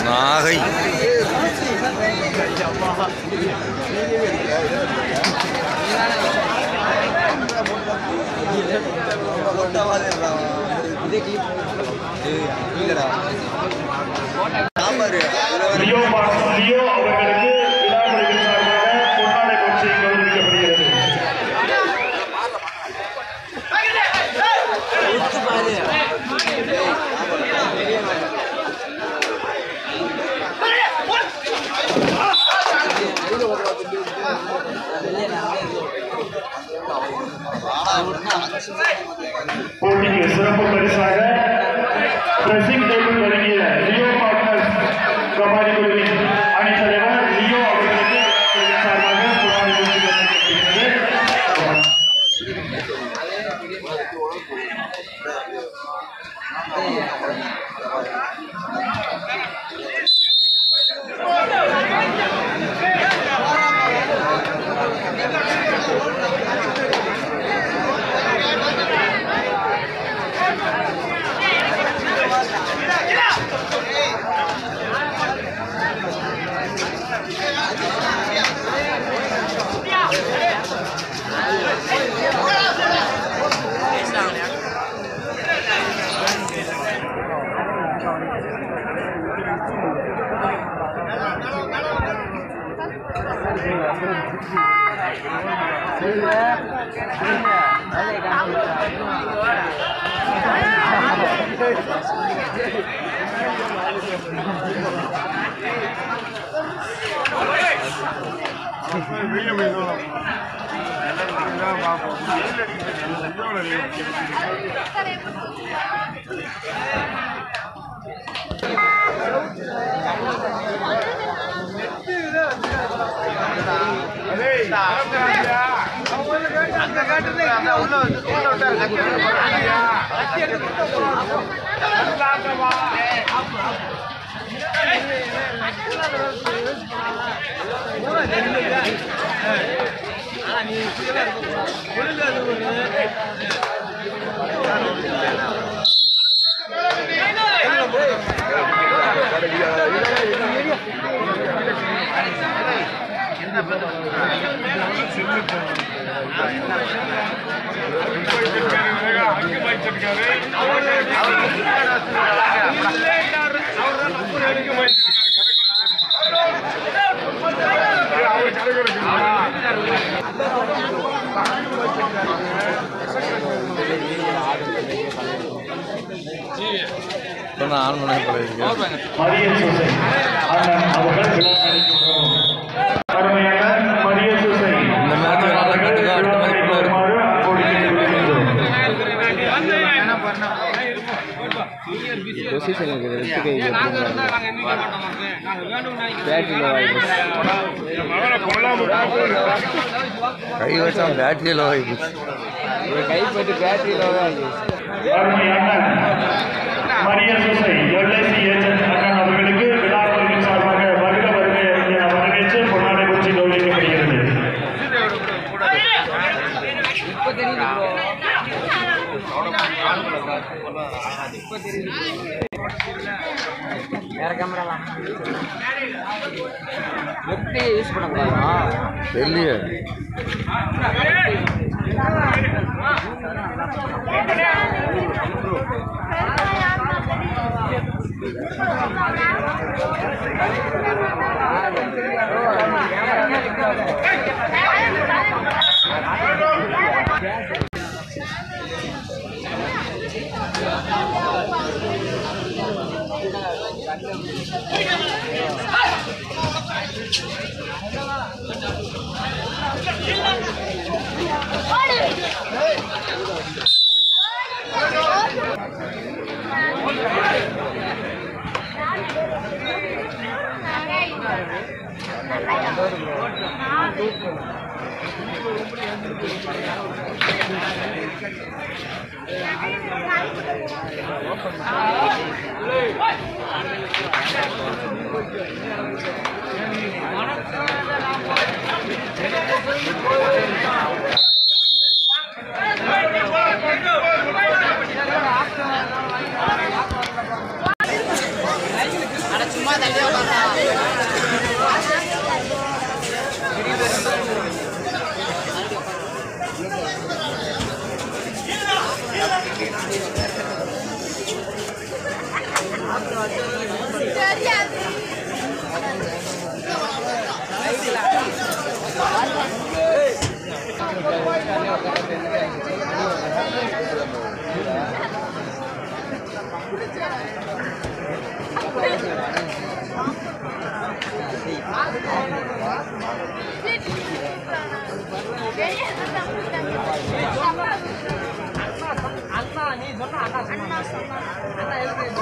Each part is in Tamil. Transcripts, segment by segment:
நாகை லியோ பாஸ்டர் லியோ அவர்களுக்கு விழாக்குழுவின் சார்பாக பொன்னாடை கொச்சி கௌரவிக்கப்படுகிறது போட்டிக்கு சிறப்பு பரிசாக பிரசிங் டேபிள் வழங்கிய லியோ பார்ட்னர்ஸ் கபாடி குழுவின் அணித் தலைவர் லியோ அவர்களுக்கு குழுவின் சார்பாக பொன்னாடை கொச்சி கௌரவிக்கப்படுகிறது இப்போ நான் ஆன் பண்ண பழகிருக்கேன் மரிய சூசை அண்ணன் அவர்கள் விழா நடிக்கும் அருமையான மரிய சூசை இந்த match நல்லா கட்டுங்க, அடுத்த match நல்லா இருக்கும். வருமாறு அன்போடு கேட்டுக்கொள்கின்றோம். பொசிஷன் இருக்குது ரெண்டு கை பேட்டரியில் வாய்ப்பு கை வச்சா பேட்டரியில் வாங்கி போச்சு கைப்பட்டு பேட்டரியில் வாங்கி அருமையான மரிய சூசை எல்ஐசி ஏஜென்ட் அண்ணன் அவர்களுக்கு விழா குழுவின் சார்பாக வருக வருக என வரவேற்று பொன்னாடை குச்சி கௌரவிக்கப்படுகிறது இப்போ தெரியுது இப்போ தெரியுது வேற கேமரா எப்படி யூஸ் பண்ண முடியுமா தெரியலையே சும்மா தள்ளி அண்ணா நீ சொன்ன அண்ணா சொன்னா அண்ணா எதுக்கு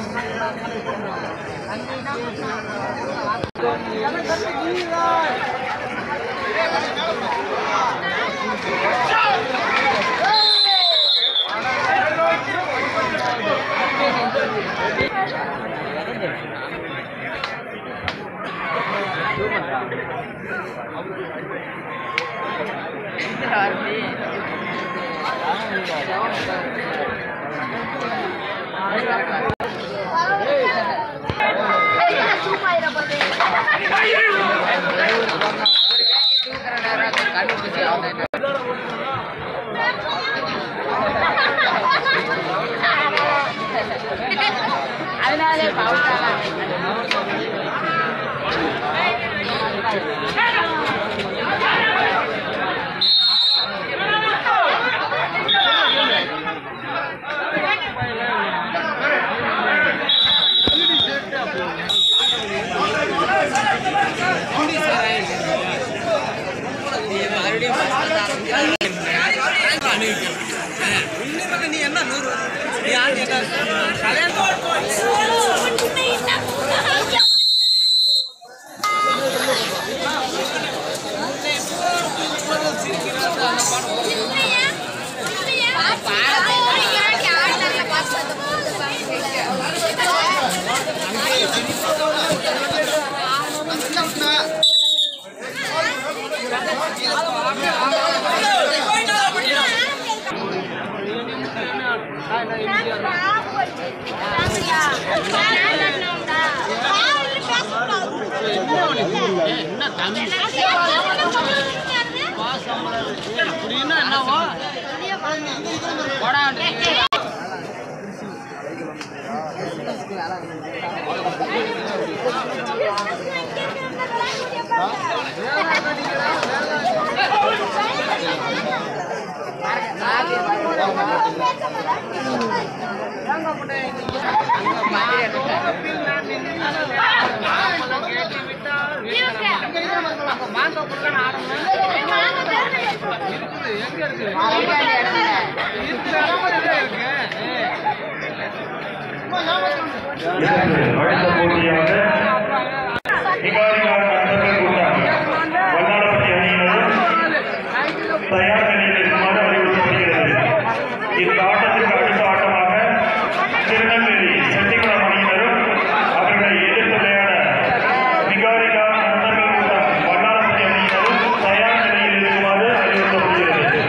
அதனாலே பவுட்டாளா இதற்கு அடுத்த போட்டியாக நிகாரிகார் நண்பர்கள் கூட்டம் வல்லாரப்பட்டி அணியினரும் தயார் நிலையில் இருக்குமாறு அறிவுறுத்தப்படுகிறது இந்த ஆட்டத்திற்கு அடுத்த ஆட்டமாக திருநெல்வேலி செட்டிக்குளம் அணியினரும் அவர்களை எதிர்த்து விளையாட நிகாரிகார் நண்பர்கள் கூட்டம் வல்லாரப்பட்டி அணியினரும் தயார் நிலையில் இருக்குமாறு அறிவுறுத்தப்படுகிறது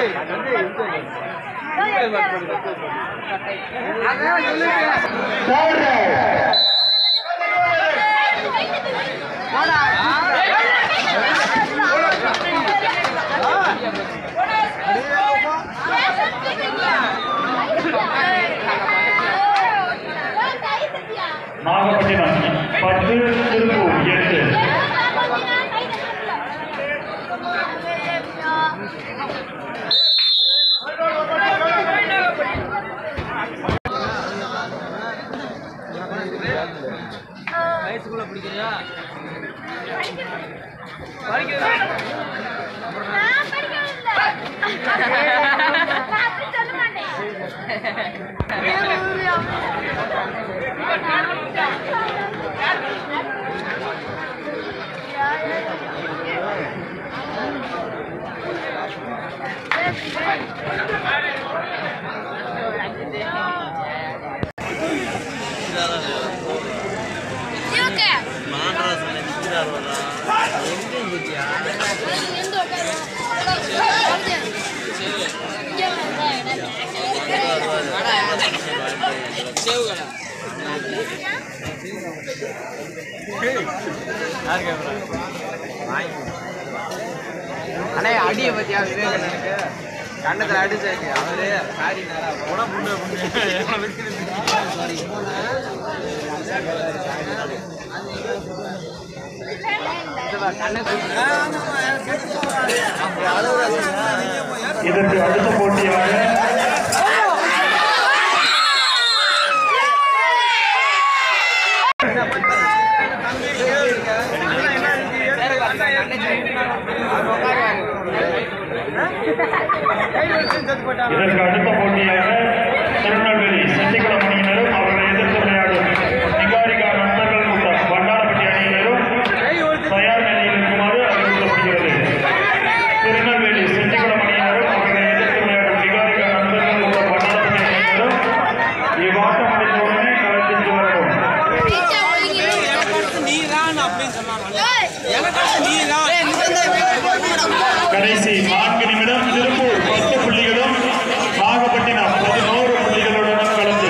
நாகப்பட்டினம் பத்து திருப்பூர் எட்டு வயசுக்குள்ள பிடிக்கிறியா நான் படிக்கவில்லை. நான் அப்படி சொல்ல மாட்டேன். இவங்க. எங்க உட்காருவோம்? இங்க சேவுகளா அண்ணே அடியை பத்தியா விவேகனுக்கு கண்ணத்துல அடிச்சு அவரு சாரி நேரா போனா புண்ணு இதற்கு அடுத்த போட்டியாக இதற்கு அடுத்த போட்டியாக திருநெல்வேலி செட்டிக்குளம் அணியினரும் அவர்களை எதிர்த்து விளையாடும் நிகாரிகா நண்பர்கள் கூட்டம் வண்டாரப்பட்டி அணியினரும் தயார் நிலையில் இருக்குமாறு அறிவுறுத்தப்படுகிறது திருநெல்வேலி செட்டிக்குளம் அணியினரும் அவர்களை எதிர்த்து விளையாடும் நிகாரிகா நண்பர்கள் கூட்டம் வண்டாரப்பட்டி அணியினரும் இவ்வாட்டம் முடிந்தவுடனே களத்திற்கு வரவும் கடைசி நான்கு நிமிடம் திருப்பூர் பத்து புள்ளிகளும் நாகப்பட்டினம் பதினோரு புள்ளிகளுடன் கலந்து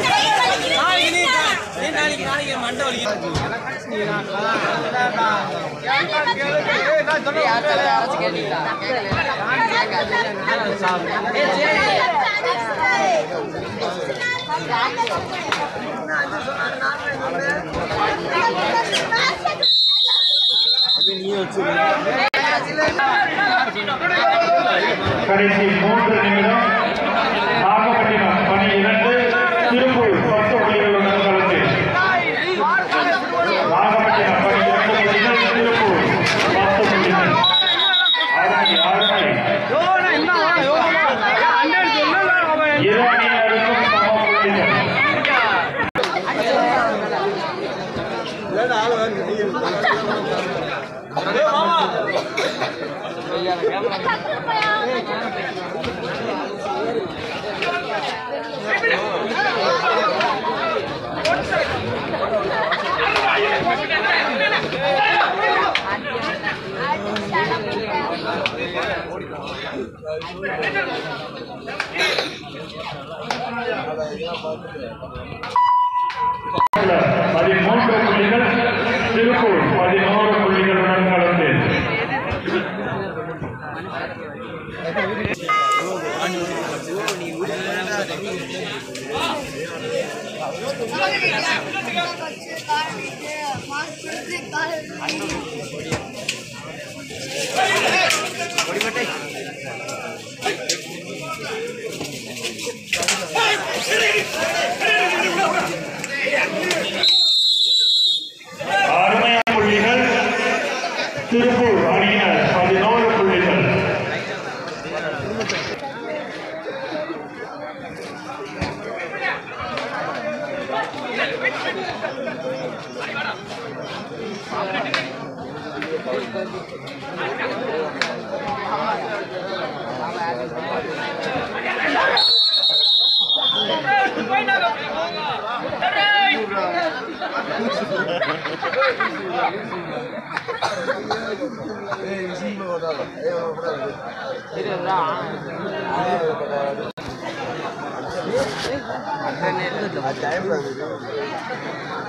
கடைசி மூன்று நிமிடம் நாகப்பட்டினம் பணி இரண்டு திருப்பூர் பத்து புள்ளிகளுடன் கலந்து நாகப்பட்டினம் பணி இரண்டு புள்ளிகள் திருப்பூர் பத்து புள்ளிகள் அருமை அருமை இரு அணியினருக்கும் சம புள்ளிகள் பதிமூன்று புள்ளிகள் திருப்பூர் பதினோரு புள்ளிகளுடன் கலந்து அருமையான புள்ளிகள் திருப்பூர் அணியினர் பதினோரு புள்ளிகள் டைம்